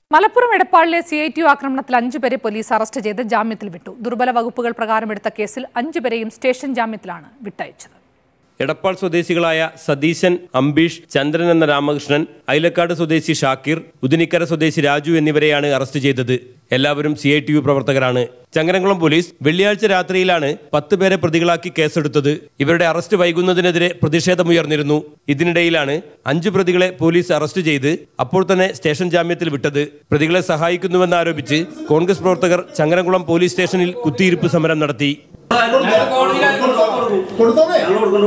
മലപ്പുറം എടപ്പാളിലെ C I T U ആക്രമണത്തിൽ അഞ്ചുപേരെ പോലീസ് അറസ്റ്റ് ചെയ്ത് ജാമ്യത്തിൽ വിട്ടു ദുർബല വകുപ്പുകൾ പ്രകാരം എടുത്ത കേസിൽ അഞ്ചുപേരെയും സ്റ്റേഷൻ ജാമ്യത്തിലാണ് വിട്ടയച്ചത് എടപ്പാൾ സ്വദേശികളായ സതീശൻ അംബീഷ് ചന്ദ്രൻ എന്ന രാമകൃഷ്ണൻ ഐലക്കാട് സ്വദേശി ഷാക്കിർ ഉദിനിക്കര സ്വദേശി രാജു എന്നിവരെയാണ് അറസ്റ്റ് ചെയ്തത് എല്ലാവരും സി ഐ ടി യു പ്രവർത്തകരാണ് ചങ്ങരംകുളം പോലീസ് വെള്ളിയാഴ്ച രാത്രിയിലാണ് പത്ത് പേരെ പ്രതികളാക്കി കേസെടുത്തത് ഇവരുടെ അറസ്റ്റ് വൈകുന്നതിനെതിരെ പ്രതിഷേധമുയർന്നിരുന്നു ഇതിനിടയിലാണ് അഞ്ച് പ്രതികളെ പോലീസ് അറസ്റ്റ് ചെയ്ത് അപ്പോൾ തന്നെ സ്റ്റേഷൻ ജാമ്യത്തിൽ വിട്ടത് പ്രതികളെ സഹായിക്കുന്നുവെന്നാരോപിച്ച് കോൺഗ്രസ് പ്രവർത്തകർ ചങ്ങരംകുളം പോലീസ് സ്റ്റേഷനിൽ കുത്തിയിരിപ്പ് സമരം നടത്തി കൊടുത്തോമേ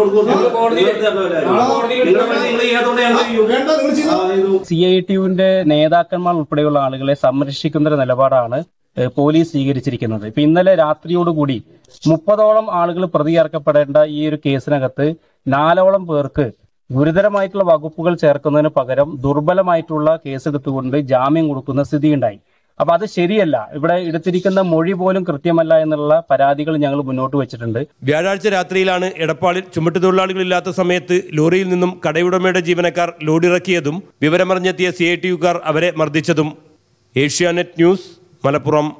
സി ഐ ടി യുവിന്റെ നേതാക്കന്മാർ ഉൾപ്പെടെയുള്ള ആളുകളെ സംരക്ഷിക്കുന്ന ഒരു നിലപാടാണ് ഏഹ്, പോലീസ് സ്വീകരിച്ചിരിക്കുന്നത് ഇപ്പൊ ഇന്നലെ രാത്രിയോടുകൂടി മുപ്പതോളം ആളുകൾ പ്രതിചേർക്കപ്പെടേണ്ട ഈ ഒരു കേസിനകത്ത് നാലോളം പേർക്ക് ഗുരുതരമായിട്ടുള്ള വകുപ്പുകൾ ചേർക്കുന്നതിന് പകരം ദുർബലമായിട്ടുള്ള കേസെടുത്തുകൊണ്ട് ജാമ്യം കൊടുക്കുന്ന സ്ഥിതിയുണ്ടായി അപ്പൊ അത് ശരിയല്ല ഇവിടെ എടുത്തിരിക്കുന്ന മൊഴി പോലും കൃത്യമല്ല എന്നുള്ള പരാതികൾ ഞങ്ങൾ മുന്നോട്ട് വെച്ചിട്ടുണ്ട് വ്യാഴാഴ്ച രാത്രിയിലാണ് എടപ്പാളിൽ ചുമട്ടുതൊഴിലാളികളില്ലാത്ത സമയത്ത് ലോറിയിൽ നിന്നും കടയുടമയുടെ ജീവനക്കാർ ലോഡിറക്കിയതും വിവരമറിഞ്ഞെത്തിയ സി ഐ ടി യുക്കാർ അവരെ മർദ്ദിച്ചതും ഏഷ്യാനെറ്റ് ന്യൂസ് മലപ്പുറം